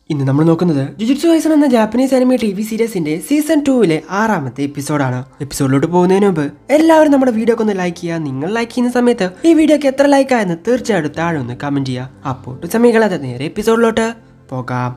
ഇന്ന് നമ്മൾ നോക്കുന്നത് ജുജുത്സു വൈസൺ എന്ന ജാപ്പനീസ് അനിമേ ടി വി സീരീസിന്റെ സീസൺ ടൂവിലെ ആറാമത്തെ എപ്പിസോഡാണ് എപ്പിസോഡിലോട്ട് പോകുന്നതിന് മുമ്പ് എല്ലാവരും നമ്മുടെ വീഡിയോ ഒക്കെ ഒന്ന് ലൈക്ക് ചെയ്യുക നിങ്ങൾ ലൈക്ക് ചെയ്യുന്ന സമയത്ത് ഈ വീഡിയോക്ക് എത്ര ലൈക്ക് ആയെന്ന് തീർച്ചയായിട്ടും താഴെ ഒന്ന് കമന്റ് ചെയ്യുക അപ്പോൾ സമയങ്ങളത് നേരെ എപ്പിസോഡിലോട്ട് പോകാം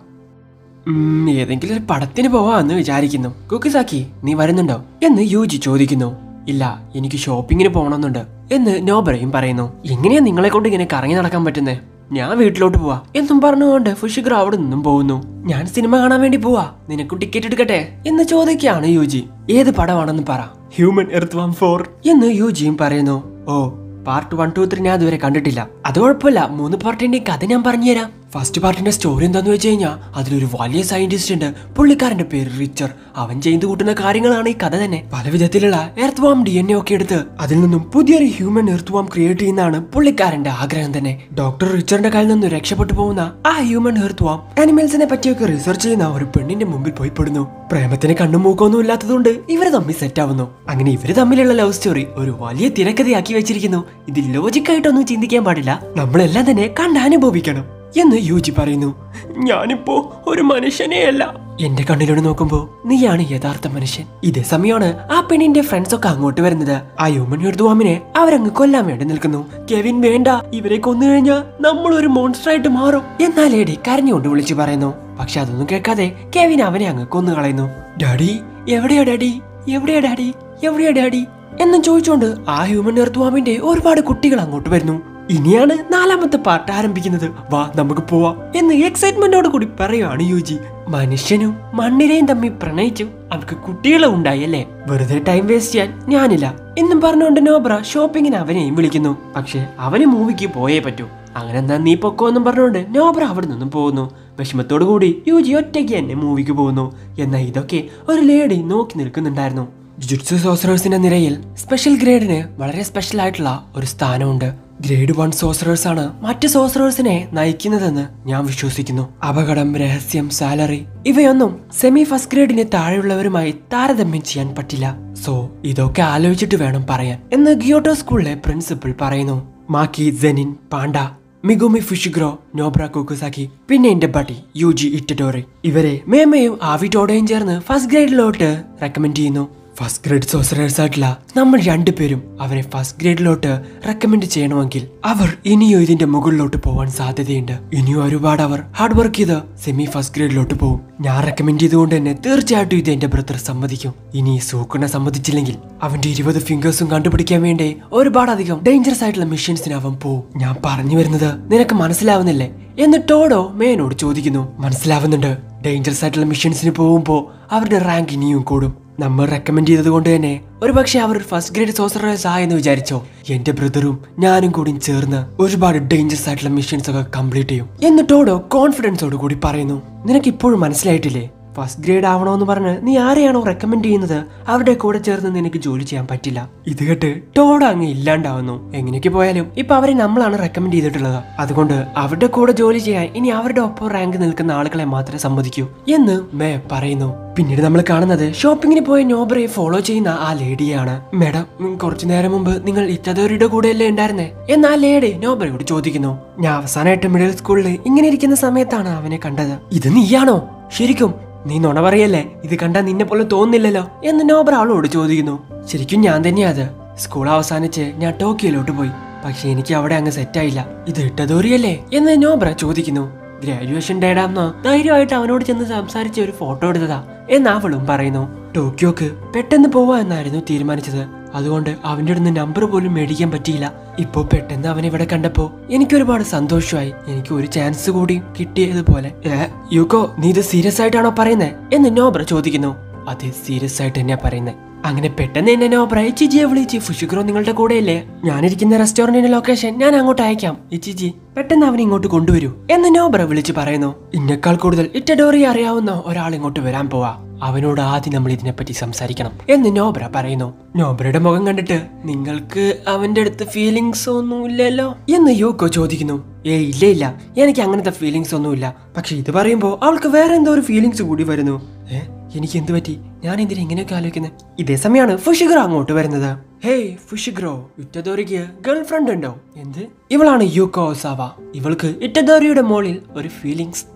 ഉം, ഏതെങ്കിലും ഒരു പടത്തിന് പോവാന്ന് വിചാരിക്കുന്നു കുക്കിസാക്കി നീ വരുന്നുണ്ടോ എന്ന് യൂജി ചോദിക്കുന്നു ഇല്ല എനിക്ക് ഷോപ്പിങ്ങിന് പോകണമെന്നുണ്ട് എന്ന് നോബറയും പറയുന്നു എങ്ങനെയാ നിങ്ങളെ കൊണ്ട് ഇങ്ങനെ കറങ്ങി നടക്കാൻ പറ്റുന്നേ ഞാൻ വീട്ടിലോട്ട് പോവാ എന്നും പറഞ്ഞുകൊണ്ട് ഫുഷിഗ്ര അവിടെ നിന്നും പോകുന്നു ഞാൻ സിനിമ കാണാൻ വേണ്ടി പോവാ നിനക്കും ടിക്കറ്റ് എടുക്കട്ടെ എന്ന് ചോദിക്കുകയാണ് യൂജി ഏത് പടമാണെന്ന് പറ ഹ്യൂമൻ എർത്ത് വൺ ഫോർ എന്ന് യൂജിയും പറയുന്നു oh part one two three ഞാൻ ഇതുവരെ കണ്ടിട്ടില്ല അത് കുഴപ്പമില്ല മൂന്ന് പാർട്ടിന്റെ കഥ ഞാൻ പറഞ്ഞുതരാം ഫസ്റ്റ് പാർട്ടിന്റെ സ്റ്റോറി എന്താന്ന് വെച്ച് കഴിഞ്ഞാൽ അതിലൊരു വലിയ സയന്റിസ്റ്റ് ഉണ്ട് പുള്ളിക്കാരന്റെ പേര് റിച്ചർ അവൻ ചെയ്തു കൂട്ടുന്ന കാര്യങ്ങളാണ് ഈ കഥ തന്നെ പല വിധത്തിലുള്ള earthworm D N A ഒക്കെ എടുത്ത് അതിൽ നിന്നും പുതിയൊരു ഹ്യൂമൻ എർത്ത് വാം ക്രിയേറ്റ് ചെയ്യുന്നതാണ് പുള്ളിക്കാരന്റെ ആഗ്രഹം തന്നെ ഡോക്ടർ റിച്ചറിന്റെ കയ്യിൽ നിന്ന് രക്ഷപ്പെട്ടു പോകുന്ന ആ ഹ്യൂമൻ എർത്ത് വാം ആനിമൽസിനെ പറ്റിയൊക്കെ റിസർച്ച് ചെയ്യുന്ന ഒരു പെണ്ണിന്റെ മുമ്പിൽ പോയി പെടുന്നു പ്രേമത്തിന് കണ്ണും മൂക്കൊന്നും ഇല്ലാത്തതുകൊണ്ട് ഇവര് തമ്മിൽ സെറ്റ് ആവുന്നു അങ്ങനെ ഇവര് തമ്മിലുള്ള ലവ് സ്റ്റോറി ഒരു വലിയ തിരക്കഥയാക്കി വെച്ചിരിക്കുന്നു ഇത് ലോജിക്കായിട്ടൊന്നും ചിന്തിക്കാൻ പാടില്ല നമ്മളെല്ലാം തന്നെ കണ്ടനുഭവിക്കണം എന്ന് യൂജി പറയുന്നു ഞാനിപ്പോ ഒരു മനുഷ്യനെയല്ല എന്റെ കണ്ണിലൂടെ നോക്കുമ്പോ നീയാണ് യഥാർത്ഥ മനുഷ്യൻ ഇതേ സമയമാണ് ആ പെണ്ണിന്റെ ഫ്രണ്ട്സ് ഒക്കെ അങ്ങോട്ട് വരുന്നത് ആ ഹ്യൂമൻ ഹിർദുവാമിനെ അവരങ്ങ് കൊല്ലാൻ വേണ്ടി നിൽക്കുന്നു കെവിൻ വേണ്ട ഇവരെ കൊന്നു കഴിഞ്ഞാൽ നമ്മൾ ഒരു മോൺസ്റ്റർ ആയിട്ട് മാറും എന്നാൽ ലേഡി കരഞ്ഞുകൊണ്ട് വിളിച്ചു പറയുന്നു പക്ഷെ അതൊന്നും കേൾക്കാതെ കെവിൻ അവനെ അങ്ങ് കൊന്നു കളയുന്നു ഡാഡി എവിടെയാ ഡാഡി എവിടെയാ ഡാഡി എവിടെയാ ഡാഡി എന്നും ചോദിച്ചുകൊണ്ട് ആ ഹ്യൂമൻ എർത്തുവാമിന്റെ ഒരുപാട് കുട്ടികൾ അങ്ങോട്ട് വരുന്നു ഇനിയാണ് നാലാമത്തെ പാർട്ട് ആരംഭിക്കുന്നത് വാ നമുക്ക് പോവാം എന്ന് എക്സൈറ്റ്മെന്റോട് കൂടി പറയുവാണ് യുജി മനുഷ്യനും മണ്ണിനെയും തമ്മിൽ പ്രണയിച്ചു അവർക്ക് കുട്ടികളെ ഉണ്ടായി അല്ലേ വെറുതെ ടൈം വേസ്റ്റ് ചെയ്യാൻ ഞാനില്ല എന്നും പറഞ്ഞുകൊണ്ട് നോബ്ര ഷോപ്പിങ്ങിന് അവനെയും വിളിക്കുന്നു പക്ഷെ അവന് മൂവിക്ക് പോയേ പറ്റൂ അങ്ങനെ എന്താ നീ പൊക്കോ എന്നും പറഞ്ഞുകൊണ്ട് നോബ്ര അവിടെ നിന്നും പോകുന്നു വിഷമത്തോടു കൂടി യുജി ഒറ്റയ്ക്ക് തന്നെ മൂവിക്ക് പോകുന്നു എന്നാൽ ഇതൊക്കെ ഒരു ലേഡി നോക്കി നിൽക്കുന്നുണ്ടായിരുന്നു ജുജുത്സു സോസറേഴ്സിന്റെ നിരയിൽ സ്പെഷ്യൽ ഗ്രേഡിന് വളരെ സ്പെഷ്യൽ ആയിട്ടുള്ള ഒരു സ്ഥാനമുണ്ട് ഗ്രേഡ് വൺ സോസറേഴ്സ് ആണ് മറ്റ് സോസറേഴ്സിനെ നയിക്കുന്നതെന്ന് ഞാൻ വിശ്വസിക്കുന്നു അപകടം രഹസ്യം സാലറി ഇവയൊന്നും സെമി ഫസ്റ്റ് ഗ്രേഡിന് താഴെയുള്ളവരുമായി താരതമ്യം ചെയ്യാൻ പറ്റില്ല സോ ഇതൊക്കെ ആലോചിച്ചിട്ട് വേണം പറയാൻ എന്ന് ഗിയോട്ടോ സ്കൂളിലെ പ്രിൻസിപ്പൽ പറയുന്നു മാക്കി ജെനിൻ പാണ്ട മിഗുമി ഫുഷിഗ്രോ നോബ്ര കുക്കുസാക്കി പിന്നെ എന്റെ ബഡി യുജി ഇറ്റഡോറി ഇവരെ മേമയും ആവിറ്റോടെയും ചേർന്ന് ഫസ്റ്റ് ഗ്രേഡിലോട്ട് റെക്കമെൻഡ് ചെയ്യുന്നു ഫസ്റ്റ് ഗ്രേഡ് സോസറേഴ്സ് ആയിട്ടുള്ള നമ്മൾ രണ്ടുപേരും അവരെ ഫസ്റ്റ് ഗ്രേഡിലോട്ട് റെക്കമെൻഡ് ചെയ്യണമെങ്കിൽ അവർ ഇനിയും ഇതിന്റെ മുകളിലോട്ട് പോവാൻ സാധ്യതയുണ്ട് ഇനിയും ഒരുപാട് അവർ ഹാർഡ് വർക്ക് ചെയ്ത് സെമി ഫസ്റ്റ് ഗ്രേഡിലോട്ട് പോകും ഞാൻ റെക്കമെൻഡ് ചെയ്തുകൊണ്ട് തന്നെ തീർച്ചയായിട്ടും ഇത് എന്റെ ബ്രദർ സമ്മതിക്കും ഇനി സൂക്കണ സമ്മതിച്ചില്ലെങ്കിൽ അവന്റെ ഇരുപത് ഫിംഗേഴ്സും കണ്ടുപിടിക്കാൻ വേണ്ടി ഒരുപാടധികം ഡേഞ്ചറസ് ആയിട്ടുള്ള മിഷൻസിന് അവൻ പോവും ഞാൻ പറഞ്ഞു വരുന്നത് നിനക്ക് മനസ്സിലാവുന്നില്ലേ എന്ന് ടോഡോ മേനോട് ചോദിക്കുന്നു മനസ്സിലാവുന്നുണ്ട് ഡേഞ്ചറസ് ആയിട്ടുള്ള മിഷൻസിന് പോകുമ്പോൾ അവരുടെ റാങ്ക് ഇനിയും കൂടും നമ്മൾ റെക്കമെൻഡ് ചെയ്തത് കൊണ്ട് തന്നെ ഒരുപക്ഷെ അവർ ഫസ്റ്റ് ഗ്രേഡ് സോസറേഴ്സ് ആയെന്ന് വിചാരിച്ചോ എന്റെ ബ്രദറും ഞാനും കൂടി ചേർന്ന് ഒരുപാട് ഡേഞ്ചറസ് ആയിട്ടുള്ള മിഷൻസ് ഒക്കെ കംപ്ലീറ്റ് ചെയ്യും എന്നിട്ടോടോ കോൺഫിഡൻസോട് കൂടി പറയുന്നു നിനക്ക് ഇപ്പോഴും മനസ്സിലായിട്ടില്ലേ ഫസ്റ്റ് ഗ്രേഡ് ആവണമെന്ന് പറഞ്ഞ് നീ ആരെയാണോ റെക്കമെൻഡ് ചെയ്യുന്നത് അവരുടെ കൂടെ ചേർന്ന് നിനക്ക് ജോലി ചെയ്യാൻ പറ്റില്ല ഇത് കേട്ട് ടോഡ അങ്ങ് ഇല്ലാണ്ടാവുന്നു എങ്ങനെയൊക്കെ പോയാലും ഇപ്പൊ അവരെ നമ്മളാണ് റെക്കമെൻഡ് ചെയ്തിട്ടുള്ളത് അതുകൊണ്ട് അവരുടെ കൂടെ ജോലി ചെയ്യാൻ ഇനി അവരുടെ ഒപ്പം റാങ്ക് നിൽക്കുന്ന ആളുകളെ മാത്രമേ സമ്മതിക്കൂ എന്ന് മേ പറയുന്നു പിന്നീട് നമ്മൾ കാണുന്നത് ഷോപ്പിങ്ങിന് പോയ നോബറെ ഫോളോ ചെയ്യുന്ന ആ ലേഡിയാണ് മേഡം ഉം, കുറച്ചു നേരം മുമ്പ് നിങ്ങൾ ഇറ്റതോരിയുടെ കൂടെയല്ലേ ഉണ്ടായിരുന്നേ എന്ന് ആ ലേഡി നോബറയോട് ചോദിക്കുന്നു ഞാൻ അവസാനമായിട്ട് മിഡിൽ സ്കൂളിൽ ഇങ്ങനെ ഇരിക്കുന്ന സമയത്താണ് അവനെ കണ്ടത് ഇത് നീയാണോ ശരിക്കും നീ നുണ പറയല്ലേ ഇത് കണ്ടാൽ നിന്നെ പോലെ തോന്നില്ലല്ലോ എന്ന് നോബർ അവളോട് ചോദിക്കുന്നു ശരിക്കും ഞാൻ തന്നെയാ അത് സ്കൂൾ അവസാനിച്ച് ഞാൻ ടോക്കിയോയിലോട്ട് പോയി പക്ഷെ എനിക്ക് അവിടെ അങ്ങ് സെറ്റായില്ല ഇത് ഇട്ടതോറിയല്ലേ എന്ന് നോബ്ര ചോദിക്കുന്നു ഗ്രാജുവേഷൻ ഡേഡാന്നോ ധൈര്യമായിട്ട് അവനോട് ചെന്ന് സംസാരിച്ച് ഒരു ഫോട്ടോ എടുത്തതാ എന്ന് അവളും പറയുന്നു ടോക്കിയോക്ക് പെട്ടെന്ന് പോവാ എന്നായിരുന്നു തീരുമാനിച്ചത് അതുകൊണ്ട് അവന്റെ അടുത്ത് നമ്പർ പോലും മേടിക്കാൻ പറ്റിയില്ല ഇപ്പോ പെട്ടെന്ന് അവനെ ഇവിടെ കണ്ടപ്പോ എനിക്ക് ഒരുപാട് സന്തോഷമായി എനിക്ക് ഒരു ചാൻസ് കൂടി കിട്ടിയതുപോലെ ഏ, യുക്കോ നീ ഇത് സീരിയസ് ആയിട്ടാണോ പറയുന്നേ എന്ന് നോബ്ര ചോദിക്കുന്നു അതെ സീരിയസ് ആയിട്ട് തന്നെയാ പറയുന്നത് അങ്ങനെ പെട്ടെന്ന് എന്നെ നോബ്ര ഇച്ചിജിയെ വിളിച്ച് ഫുഷിഗ്രോ നിങ്ങളുടെ കൂടെയല്ലേ ഞാനിരിക്കുന്ന റെസ്റ്റോറന്റിന്റെ ലൊക്കേഷൻ ഞാൻ അങ്ങോട്ട് അയക്കാം ഇച്ചിജി പെട്ടെന്ന് അവനെ ഇങ്ങോട്ട് കൊണ്ടുവരൂ എന്ന് നോബ്ര വിളിച്ച് പറയുന്നു ഇന്നേക്കാൾ കൂടുതൽ ഇറ്റഡോറി അറിയാവുന്ന ഒരാൾ ഇങ്ങോട്ട് വരാൻ പോവാ അവനോട് ആദ്യം നമ്മൾ ഇതിനെപ്പറ്റി സംസാരിക്കണം എന്ന് നോബ്ര പറയുന്നു നോബ്രയുടെ മുഖം കണ്ടിട്ട് നിങ്ങൾക്ക് അവന്റെ അടുത്ത് ഫീലിങ്സ് ഒന്നുമില്ലല്ലോ എന്ന് യോക്കോ ചോദിക്കുന്നു ഏ ഇല്ല ഇല്ല എനിക്ക് അങ്ങനത്തെ ഫീലിങ്സ് ഒന്നുമില്ല പക്ഷെ ഇത് പറയുമ്പോ അവൾക്ക് വേറെ എന്തോ ഒരു ഫീലിങ്സ് കൂടി വരുന്നു ഏ എനിക്ക് എന്ത് പറ്റി ഞാൻ എന്തിനാ ഇങ്ങനെയൊക്കെ ആലോചിക്കുന്നത് ഇതേ സമയമാണ് ഫുഷിഗ്രോ അങ്ങോട്ട് വരുന്നത് ഹേയ് ഫുഷിഗ്രോ ഇറ്റദോറിക്ക് ഗേൾ ഫ്രണ്ട് ഉണ്ടോ എന്ത് ഇവളാണ് യൂക്കോ ഒസാവ ഇവൾക്ക് ഇറ്റദോറിയുടെ മോളിൽ ഒരു ഫീലിങ്സ്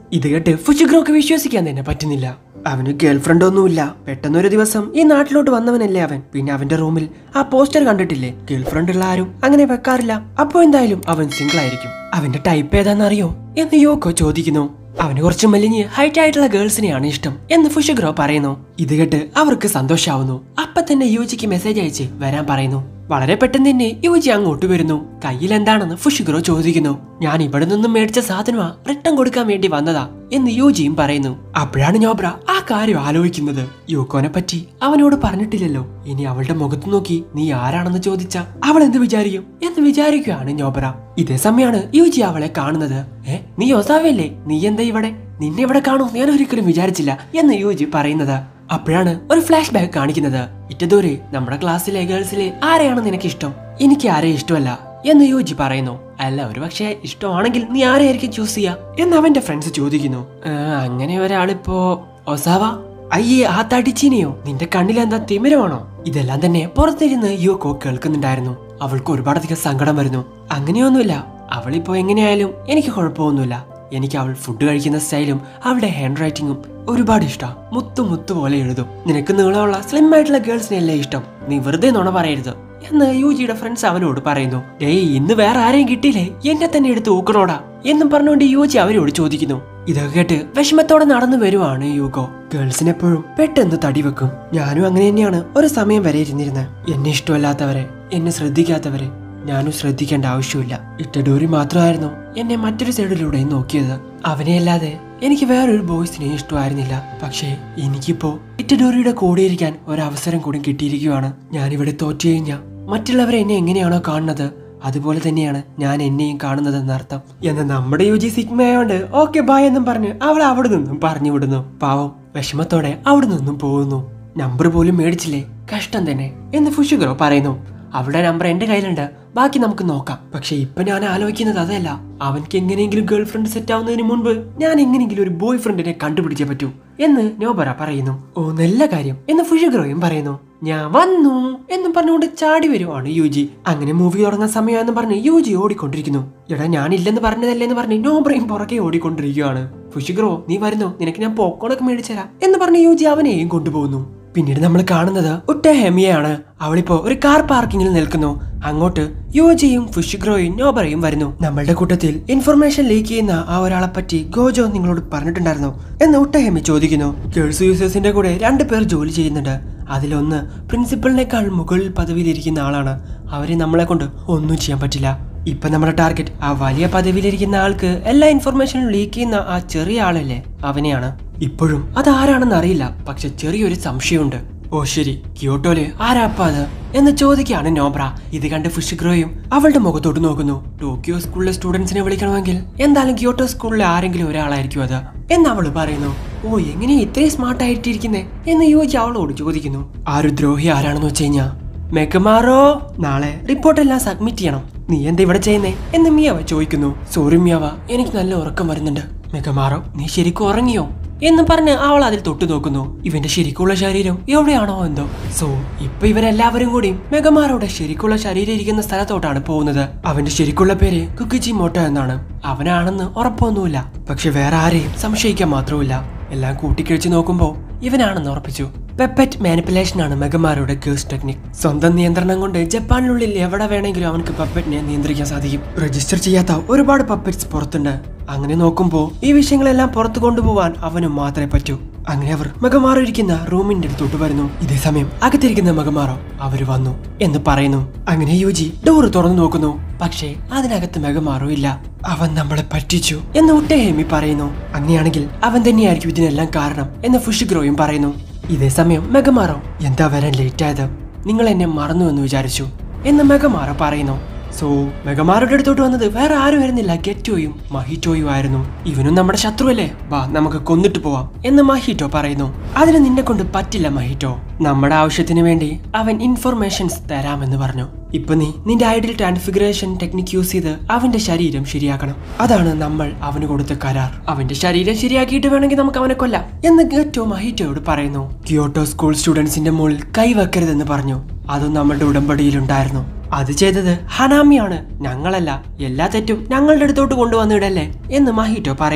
ഇത് കേട്ട് ഫുഷിഗ്രോക്ക് വിശ്വസിക്കാൻ തന്നെ പറ്റുന്നില്ല അവന് ഗേൾഫ്രണ്ട് ഒന്നുമില്ല പെട്ടെന്നൊരു ദിവസം ഈ നാട്ടിലോട്ട് വന്നവനല്ലേ അവൻ പിന്നെ അവന്റെ റൂമിൽ ആ പോസ്റ്റർ കണ്ടിട്ടില്ലേ ഗേൾഫ്രണ്ട് ഉള്ള ആരും അങ്ങനെ വെക്കാറില്ല അപ്പോ എന്തായാലും അവൻ സിംഗിൾ ആയിരിക്കും അവന്റെ ടൈപ്പ് ഏതാണെന്നറിയോ എന്ന് യോക്കോ ചോദിക്കുന്നു അവന് കുറച്ച് മെലിഞ്ഞ് ഹൈറ്റ് ആയിട്ടുള്ള ഗേൾസിനെയാണ് ഇഷ്ടം എന്ന് ഫുഷിഗ്രോ പറയുന്നു ഇത് കേട്ട് അവർക്ക് സന്തോഷാവുന്നു അപ്പൊ തന്നെ യൂജിക്ക് മെസ്സേജ് അയച്ച് വരാൻ പറയുന്നു വളരെ പെട്ടെന്ന് തന്നെ യുവജി അങ്ങോട്ട് വരുന്നു കയ്യിൽ എന്താണെന്ന് ഫുഷിഗ്രോ ചോദിക്കുന്നു ഞാൻ ഇവിടെ നിന്നും മേടിച്ച സാധനമാ റിട്ടേൺ കൊടുക്കാൻ വേണ്ടി വന്നതാ എന്ന് യുജിയും പറയുന്നു അപ്പോഴാണ് ഞോബ്ര ആ കാര്യം ആലോചിക്കുന്നത് യൂക്കോനെ പറ്റി അവനോട് പറഞ്ഞിട്ടില്ലല്ലോ ഇനി അവളുടെ മുഖത്ത് നോക്കി നീ ആരാണെന്ന് ചോദിച്ച അവൾ എന്ത് വിചാരിക്കും എന്ന് വിചാരിക്കുകയാണ് ഞോബ്ര ഇതേ സമയമാണ് യുജി അവളെ കാണുന്നത് ഏ നീ ഒസാവല്ലേ നീ എന്താ ഇവിടെ നിന്നെ ഇവിടെ കാണും ഞാൻ ഒരിക്കലും വിചാരിച്ചില്ല എന്ന് യുജി പറയുന്നത് അപ്പോഴാണ് ഒരു ഫ്ലാഷ് ബാക്ക് കാണിക്കുന്നത് ഇറ്റദൂരെ നമ്മുടെ ക്ലാസ്സിലെ ഗേൾസിലെ ആരെയാണ് നിനക്ക് ഇഷ്ടം എനിക്ക് ആരെയും ഇഷ്ടമല്ല എന്ന് യോജി പറയുന്നു അല്ല ഒരു പക്ഷേ ഇഷ്ടമാണെങ്കിൽ നീ ആരെയായിരിക്കും ചൂസ് ചെയ്യാ എന്ന് അവന്റെ ഫ്രണ്ട്സ് ചോദിക്കുന്നു "ആ, അങ്ങനെ ഒരാളിപ്പോ ഒസാവ അയ്യേ ആ തടിച്ചീനെയോ നിന്റെ കണ്ണിൽ എന്താ തിമിരമാണോ ഇതെല്ലാം തന്നെ പുറത്തിരുന്ന് യുവക്കോ കേൾക്കുന്നുണ്ടായിരുന്നു അവൾക്ക് ഒരുപാടധികം സങ്കടം വരുന്നു അങ്ങനെയൊന്നുമില്ല അവളിപ്പോ എങ്ങനെയായാലും എനിക്ക് കുഴപ്പമൊന്നുമില്ല എനിക്ക് അവൾ ഫുഡ് കഴിക്കുന്ന സ്റ്റൈലും അവളുടെ ഹാൻഡ് റൈറ്റിംഗും ഒരുപാട് ഇഷ്ടം മുത്തു മുത്തു പോലെ എഴുതും നിനക്ക് നീളമുള്ള സ്ലിം ആയിട്ടുള്ള ഗേൾസിനെയല്ലേ ഇഷ്ടം നീ വെറുതെ നുണ പറയരുത് എന്ന് യുജിയുടെ ഫ്രണ്ട്സ് അവനോട് പറയുന്നു ഡേയ് ഇന്ന് വേറെ ആരെയും കിട്ടിയില്ലേ എന്നെ തന്നെ എടുത്ത് ഊക്കണോടാ എന്നും പറഞ്ഞുകൊണ്ട് യുജി അവരോട് ചോദിക്കുന്നു ഇതൊക്കെ കേട്ട് വിഷമത്തോടെ നടന്നു വരുവാണ് യൂഗോ ഗേൾസിന് എപ്പോഴും പെട്ടെന്ന് തടി വെക്കും ഞാനും അങ്ങനെ തന്നെയാണ് ഒരു സമയം വരെ ഇരുന്നിരുന്നത് എന്നെ ഇഷ്ടമല്ലാത്തവരെ എന്നെ ശ്രദ്ധിക്കാത്തവരെ ഞാനും ശ്രദ്ധിക്കേണ്ട ആവശ്യമില്ല ഇറ്റഡോറി മാത്രമായിരുന്നു എന്നെ മറ്റൊരു സൈഡിലൂടെയും നോക്കിയത് അവനെ അല്ലാതെ എനിക്ക് വേറൊരു ബോയ്സിനെ ഇഷ്ടമായിരുന്നില്ല പക്ഷേ എനിക്കിപ്പോ ഇറ്റഡോറിയുടെ കൂടെ ഇരിക്കാൻ ഒരവസരം കൂടി കിട്ടിയിരിക്കുകയാണ് ഞാനിവിടെ തോറ്റു കഴിഞ്ഞാൽ മറ്റുള്ളവരെ എന്നെ എങ്ങനെയാണോ കാണുന്നത് അതുപോലെ തന്നെയാണ് ഞാൻ എന്നെയും കാണുന്നത് എന്നർത്ഥം എന്ന് നമ്മുടെ യു ജി സിഗ്മയോണ്ട് ഓക്കെ ബായ് എന്നും പറഞ്ഞ് അവൾ അവിടെ നിന്നും പറഞ്ഞു വിടുന്നു പാവം വിഷമത്തോടെ അവിടെ നിന്നും പോകുന്നു നമ്പർ പോലും മേടിച്ചില്ലേ കഷ്ടം തന്നെ എന്ന് ഫുഷുഗ്രോ പറയുന്നു അവളുടെ നമ്പർ എന്റെ കയ്യിലുണ്ട് ബാക്കി നമുക്ക് നോക്കാം പക്ഷെ ഇപ്പൊ ഞാൻ ആലോചിക്കുന്നത് അതല്ല അവൻക്ക് എങ്ങനെയെങ്കിലും ഗേൾ ഫ്രണ്ട് സെറ്റ് ആവുന്നതിന് മുൻപ് ഞാൻ എങ്ങനെയെങ്കിലും ഒരു ബോയ് ഫ്രണ്ടിനെ കണ്ടുപിടിച്ചേ പറ്റൂ എന്ന് നോബറ പറയുന്നു ഓ നല്ല കാര്യം എന്ന് ഫുഷുഗ്രോയും പറയുന്നു ഞാൻ വന്നു എന്നും പറഞ്ഞുകൊണ്ട് ചാടി വരുവാണ് യുജി അങ്ങനെ മൂവി തുടങ്ങാൻ സമയമെന്ന് പറഞ്ഞ് യുജി ഓടിക്കൊണ്ടിരിക്കുന്നു എടാ ഞാനില്ലെന്ന് പറഞ്ഞതല്ലേ എന്ന് പറഞ്ഞ് നോബ്രയും പുറകെ ഓടിക്കൊണ്ടിരിക്കുകയാണ് ഫുഷിഗ്രോ നീ വരുന്നു നിനക്ക് ഞാൻ പോക്കോണൊക്കെ മേടിച്ചുതരാം എന്ന് പറഞ്ഞ് യുജി അവനെയും കൊണ്ടുപോകുന്നു പിന്നീട് നമ്മൾ കാണുന്നത് ഒറ്റ ഹെമിയാണ് അവളിപ്പോ ഒരു കാർ പാർക്കിങ്ങിൽ നിൽക്കുന്നു അങ്ങോട്ട് യുവജിയും ഫുഷിഗ്രോയും നോബറയും വരുന്നു നമ്മളുടെ കൂട്ടത്തിൽ ഇൻഫർമേഷൻ ലീക്ക് ചെയ്യുന്ന ആ ഒരാളെ പറ്റി ഗോജോ നിങ്ങളോട് പറഞ്ഞിട്ടുണ്ടായിരുന്നു എന്ന് ഒട്ടഹെമി ചോദിക്കുന്നു ഗേൾസ് യൂസേഴ്സിന്റെ കൂടെ രണ്ടു പേർ ജോലി ചെയ്യുന്നുണ്ട് അതിലൊന്ന് പ്രിൻസിപ്പളിനേക്കാൾ മുകളിൽ പദവിയിലിരിക്കുന്ന ആളാണ് അവരെ നമ്മളെ കൊണ്ട് ഒന്നും ചെയ്യാൻ പറ്റില്ല ഇപ്പൊ നമ്മുടെ ടാർഗറ്റ് ആ വലിയ പദവിയിലിരിക്കുന്ന ആൾക്ക് എല്ലാ ഇൻഫർമേഷനും ലീക്ക് ചെയ്യുന്ന ആ ചെറിയ ആളല്ലേ അവനെയാണ് ഇപ്പോഴും അതാരാണെന്ന് അറിയില്ല പക്ഷെ ചെറിയൊരു സംശയമുണ്ട് ഓ ശരി ക്യോട്ടോല് ആരാപ്പ അത് എന്ന് ചോദിക്കാണ് നോബ്ര ഇത് കണ്ട് ഫുഷിഗ്രോയും അവളുടെ മുഖത്തോട്ട് നോക്കുന്നു ടോക്കിയോ സ്കൂളിലെ സ്റ്റുഡൻസിനെ വിളിക്കണമെങ്കിൽ എന്തായാലും ക്യോട്ടോ സ്കൂളിലെ ആരെങ്കിലും ഒരാളായിരിക്കും അത് എന്ന് അവള് പറയുന്നു ഓ എങ്ങനെ ഇത്രയും സ്മാർട്ട് ആയിട്ടിരിക്കുന്നേ എന്ന് യോജി അവളോട് ചോദിക്കുന്നു ആ ഒരു ദ്രോഹി ആരാണെന്ന് വെച്ച് കഴിഞ്ഞാ മെക്കമാറോ നാളെ റിപ്പോർട്ടെല്ലാം സബ്മിറ്റ് ചെയ്യണം നീ എന്താ ഇവിടെ ചെയ്യുന്നേ എന്ന് മിയാവ ചോദിക്കുന്നു സോറി മിയാവ എനിക്ക് നല്ല ഉറക്കം വരുന്നുണ്ട് മെക്കമാറോ നീ ശരിക്കും ഉറങ്ങിയോ എന്ന് പറഞ്ഞ് അവൾ അതിൽ തൊട്ടു നോക്കുന്നു ഇവന്റെ ശരിക്കുള്ള ശരീരം എവിടെയാണോ എന്തോ സോ ഇപ്പൊ ഇവരെല്ലാവരും കൂടി മെഗമാറോടെ ശരിക്കുള്ള ശരീരം ഇരിക്കുന്ന സ്ഥലത്തോട്ടാണ് പോകുന്നത് അവന്റെ ശരിക്കുള്ള പേര് കുക്കിച്ചി മോട്ടോ എന്നാണ് അവനാണെന്ന് ഉറപ്പൊന്നുമില്ല പക്ഷെ വേറെ ആരെയും സംശയിക്കാൻ മാത്രമില്ല എല്ലാം കൂട്ടിക്കഴിച്ച് നോക്കുമ്പോ ഇവനാണെന്ന് ഉറപ്പിച്ചു പെപ്പറ്റ് മാനിപ്പുലേഷൻ ആണ് മെഗമാരുടെ കേസ് ടെക്നിക് സ്വന്തം നിയന്ത്രണം കൊണ്ട് ജപ്പാനിനുള്ളിൽ എവിടെ വേണമെങ്കിലും അവനക്ക് പപ്പറ്റിനെ നിയന്ത്രിക്കാൻ സാധിക്കും രജിസ്റ്റർ ചെയ്യാത്ത ഒരുപാട് പപ്പറ്റ്സ് പുറത്തുണ്ട് അങ്ങനെ നോക്കുമ്പോ ഈ വിഷയങ്ങളെല്ലാം പുറത്തു കൊണ്ടുപോവാൻ അവന് മാത്രമേ പറ്റൂ അങ്ങനെ അവർ മകമാറോ ഇരിക്കുന്ന റൂമിന്റെ അടുത്തോട്ട് വരുന്നു ഇതേ സമയം അകത്തിരിക്കുന്ന മകമാറോ അവര് വന്നു എന്ന് പറയുന്നു അങ്ങനെ യുജി ഡോർ തുറന്നു നോക്കുന്നു പക്ഷേ അതിനകത്ത് മെഗമാറോ ഇല്ല അവൻ നമ്മളെ പറ്റിച്ചു എന്ന് ഉട്ടേഹേമി പറയുന്നു അങ്ങനെയാണെങ്കിൽ അവൻ തന്നെയായിരിക്കും ഇതിനെല്ലാം കാരണം എന്ന് ഫുഷിഗ്രോയും പറയുന്നു ഇതേ സമയം മെഗമാറോ എന്താ വരാൻ ലേറ്റ് ആയത് നിങ്ങൾ എന്നെ മറന്നു എന്ന് വിചാരിച്ചു എന്ന് മെഗമാറോ പറയുന്നു സോ മെഗമാരുടെ അടുത്തോട്ട് വന്നത് വേറെ ആരും ആയിരുന്നില്ല ഗെറ്റോയും മഹിറ്റോയും ആയിരുന്നു ഇവനും നമ്മുടെ ശത്രുവല്ലേ വാ നമുക്ക് കൊന്നിട്ട് പോവാം എന്ന് മഹിറ്റോ പറയുന്നു അതിന് നിന്നെ കൊണ്ട് പറ്റില്ല മഹിറ്റോ നമ്മുടെ ആവശ്യത്തിന് വേണ്ടി അവൻ ഇൻഫർമേഷൻസ് തരാമെന്ന് പറഞ്ഞു ഇപ്പൊ നീ നിന്റെ ഐഡിയൽ ട്രാൻസ്ഫിഗറേഷൻ ടെക്നിക് യൂസ് ചെയ്ത് അവന്റെ ശരീരം ശരിയാക്കണം അതാണ് നമ്മൾ അവന് കൊടുത്ത കരാർ അവന്റെ ശരീരം ശരിയാക്കിയിട്ട് വേണമെങ്കിൽ നമുക്ക് അവനെ കൊല്ലാം എന്ന് ഗെറ്റോ മഹിറ്റോയോട് പറയുന്നു ക്യോട്ടോ സ്കൂൾ സ്റ്റുഡൻസിന്റെ മുകളിൽ കൈവെക്കരുതെന്ന് പറഞ്ഞു അതും നമ്മുടെ ഉടമ്പടിയിലുണ്ടായിരുന്നു അത് ചെയ്തത് ഹനാമിയാണ് ഞങ്ങളല്ല എല്ലാ തെറ്റും ഞങ്ങളുടെ അടുത്തോട്ട് കൊണ്ടുവന്നിടല്ലേ എന്ന് മഹിറ്റോ പറയുന്നു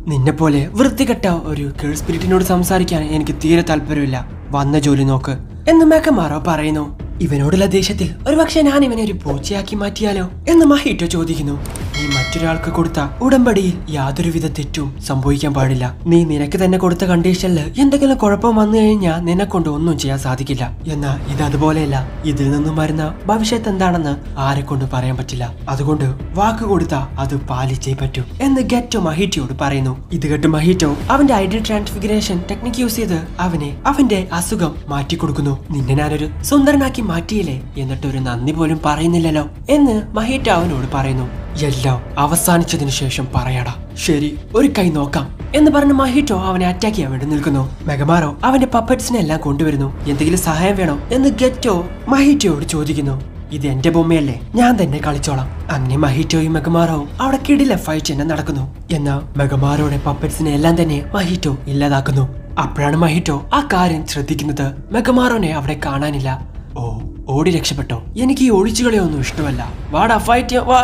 നിന്നെ പോലെ വൃത്തികെട്ട ഒരു കേൾ സ്പിരിറ്റിനോട് സംസാരിക്കാൻ എനിക്ക് തീരെ താല്പര്യമില്ല വന്ന ജോലി നോക്ക് എന്ന് മെക്കമാറോ പറയുന്നു ഇവനോടുള്ള ദേഷ്യത്തിൽ ഒരുപക്ഷെ ഞാൻ ഇവനെ ഒരു പൂച്ചയാക്കി മാറ്റിയാലോ എന്ന് മഹിറ്റോ ചോദിക്കുന്നു നീ മറ്റൊരാൾക്ക് കൊടുത്ത ഉടമ്പടിയിൽ യാതൊരുവിധ തെറ്റും സംഭവിക്കാൻ പാടില്ല നീ നിനക്ക് തന്നെ കൊടുത്ത കണ്ടീഷനിൽ എന്തെങ്കിലും കുഴപ്പം വന്നു കഴിഞ്ഞാൽ നിന്നെ കൊണ്ട് ഒന്നും ചെയ്യാൻ സാധിക്കില്ല എന്നാ ഇത് അതുപോലെയല്ല ഇതിൽ നിന്നും വരുന്ന ഭവിഷ്യത്ത് എന്താണെന്ന് ആരെ കൊണ്ട് പറയാൻ പറ്റില്ല അതുകൊണ്ട് വാക്ക് കൊടുത്താ അത് പാലിച്ചേ പറ്റൂ എന്ന് ഗെറ്റോ മഹിറ്റോട് പറയുന്നു ഇത് കേട്ട് മഹിറ്റോ അവന്റെ ഐഡി ട്രാൻസ്ഫിഗറേഷൻ ടെക്നിക് യൂസ് ചെയ്ത് അവനെ അവന്റെ അസുഖം മാറ്റിക്കൊടുക്കുന്നു നിന്നെ ഞാനൊരു സുന്ദരനാക്കി മാറ്റിയില്ലേ എന്നിട്ട് ഒരു നന്ദി പോലും പറയുന്നില്ലല്ലോ എന്ന് മഹിറ്റോ അവനോട് പറയുന്നു എല്ലാം അവസാനിച്ചതിന് ശേഷം പറയാടാ ശരി ഒരു കൈ നോക്കാം എന്ന് പറഞ്ഞ് മഹിറ്റോ അവനെ അറ്റാക്ക് ചെയ്യാൻ വേണ്ടി നിൽക്കുന്നു മെഗമാറോ അവന്റെ പപ്പറ്റ്സിനെ എല്ലാം കൊണ്ടുവരുന്നു എന്തെങ്കിലും സഹായം വേണോ എന്ന് ഗെറ്റോ മഹിറ്റോയോട് ചോദിക്കുന്നു ഇത് എന്റെ ബൊമ്മയല്ലേ ഞാൻ തന്നെ കളിച്ചോളാം അങ്ങനെ മഹിറ്റോയും മെഗമാറോവും അവിടെ കിടില ഫൈറ്റ് തന്നെ നടക്കുന്നു എന്നാൽ മെഗമാറോയുടെ പപ്പറ്റ്സിനെ എല്ലാം തന്നെ മഹിറ്റോ ഇല്ലാതാക്കുന്നു അപ്പോഴാണ് മഹിറ്റോ ആ കാര്യം ശ്രദ്ധിക്കുന്നത് മെഗമാറോനെ അവിടെ കാണാനില്ല ഓ ഓടി രക്ഷപ്പെട്ടോ എനിക്ക് ഈ ഒളിച്ചുകളെയൊന്നും ഇഷ്ടമല്ല വാടാ ഫൈറ്റ് വാ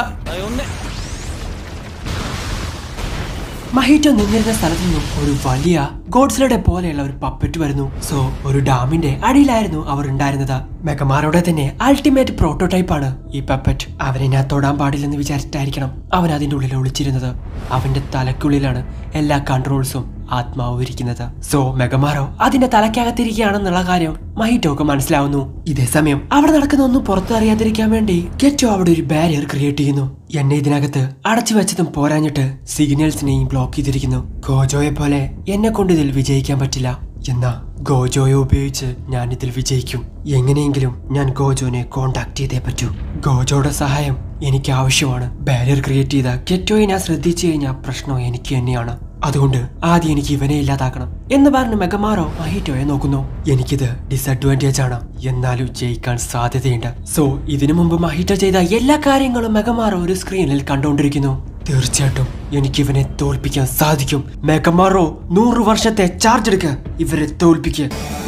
മഹിറ്റോ നിന്നിരുന്ന സ്ഥലത്തു നിന്നും ഒരു വലിയ ഗോഡ്സിലയുടെ പോലെയുള്ള ഒരു പപ്പറ്റ് വരുന്നു സോ ഒരു ഡാമിന്റെ അടിയിലായിരുന്നു അവർ ഉണ്ടായിരുന്നത് മെഗമാറോടെ തന്നെ അൾട്ടിമേറ്റ് പ്രോട്ടോടൈപ്പ് ആണ് ഈ പപ്പറ്റ് അവനെ ഞാൻ തൊടാൻ പാടില്ലെന്ന് വിചാരിച്ചിട്ടായിരിക്കണം അവൻ അതിന്റെ ഉള്ളിൽ ഒളിച്ചിരുന്നത് അവന്റെ തലക്കുള്ളിലാണ് എല്ലാ കൺട്രോൾസും ആത്മാവ് ഇരിക്കുന്നത് സോ മെഗമാറോ അതിന്റെ തലക്കകത്തിരിക്കുകയാണെന്നുള്ള കാര്യം മഹിറ്റോക്ക് മനസ്സിലാവുന്നു ഇതേ സമയം അവിടെ നടക്കുന്ന ഒന്നും പുറത്തു അറിയാതിരിക്കാൻ വേണ്ടി ഗെറ്റോ അവിടെ ഒരു ബാരിയർ ക്രിയേറ്റ് ചെയ്യുന്നു എന്നെ ഇതിനകത്ത് അടച്ചു വെച്ചതും പോരാഞ്ഞിട്ട് സിഗ്നൽസിനെയും ബ്ലോക്ക് ചെയ്തിരിക്കുന്നു ഗോജോയെ പോലെ എന്നെ കൊണ്ട് ഇതിൽ വിജയിക്കാൻ പറ്റില്ല എന്നാ ഗോജോയെ ഉപയോഗിച്ച് ഞാൻ ഇതിൽ വിജയിക്കും എങ്ങനെയെങ്കിലും ഞാൻ ഗോജോനെ കോണ്ടാക്ട് ചെയ്തേ പറ്റൂ ഗോജോയുടെ സഹായം എനിക്ക് ആവശ്യമാണ് ബാരിയർ ക്രിയേറ്റ് ചെയ്ത ഗെറ്റോയെ ഞാൻ ശ്രദ്ധിച്ചു കഴിഞ്ഞാൽ പ്രശ്നം എനിക്ക് തന്നെയാണ് അതുകൊണ്ട് ആദ്യം എനിക്ക് ഇവനെ ഇല്ലാതാക്കണം എന്ന് പറഞ്ഞ് മെഗമാറോ മഹിറ്റോയെ നോക്കുന്നു എനിക്കിത് ഡിസഡ്വാൻറ്റേജ് ആണ് എന്നാലും ജയിക്കാൻ സാധ്യതയുണ്ട് സോ ഇതിനു മുമ്പ് മഹിറ്റോ ചെയ്ത എല്ലാ കാര്യങ്ങളും മെഗമാറോ ഒരു സ്ക്രീനിൽ കണ്ടുകൊണ്ടിരിക്കുന്നു തീർച്ചയായിട്ടും എനിക്ക് ഇവനെ തോൽപ്പിക്കാൻ സാധിക്കും മെഗമാറോ നൂറ് വർഷത്തെ ചാർജ് എടുക്ക ഇവരെ തോൽപ്പിക്കുക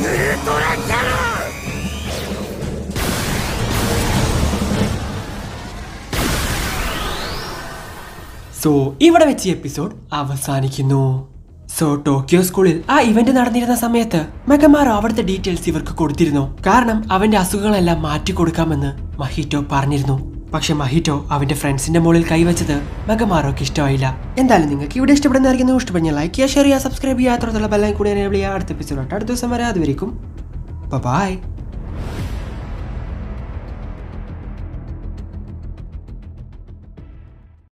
സോ ഇവിടെ വെച്ച് എപ്പിസോഡ് അവസാനിക്കുന്നു സോ ടോക്കിയോ സ്കൂളിൽ ആ ഇവന്റ് നടന്നിരുന്ന സമയത്ത് മെഗമാറോ അവിടുത്തെ ഡീറ്റെയിൽസ് ഇവർക്ക് കൊടുത്തിരുന്നു കാരണം അവന്റെ അസുഖങ്ങളെല്ലാം മാറ്റി കൊടുക്കാമെന്ന് മഹിറ്റോ പറഞ്ഞിരുന്നു പക്ഷെ മഹിറ്റോ അവന്റെ ഫ്രണ്ട്സിന്റെ മുകളിൽ കൈവച്ചത് മെഗമാറോക്ക് ഇഷ്ടമായില്ല എന്തായാലും നിങ്ങൾക്ക് ഇവിടെ ഇഷ്ടപ്പെടുന്നതായിരിക്കുന്നു ഇഷ്ടപ്പെടുന്ന ലൈക്ക് ചെയ്യുക ഷെയർ ചെയ്യുക സബ്സ്ക്രൈബ് ചെയ്യുക തുടർന്നുള്ള ബെല്ലൈൻ കൂടി എനേബിൾ ചെയ്യുക അടുത്ത എപ്പിസോഡ് അടുത്ത ദിവസം വരെ അതുവരെയും ബൈ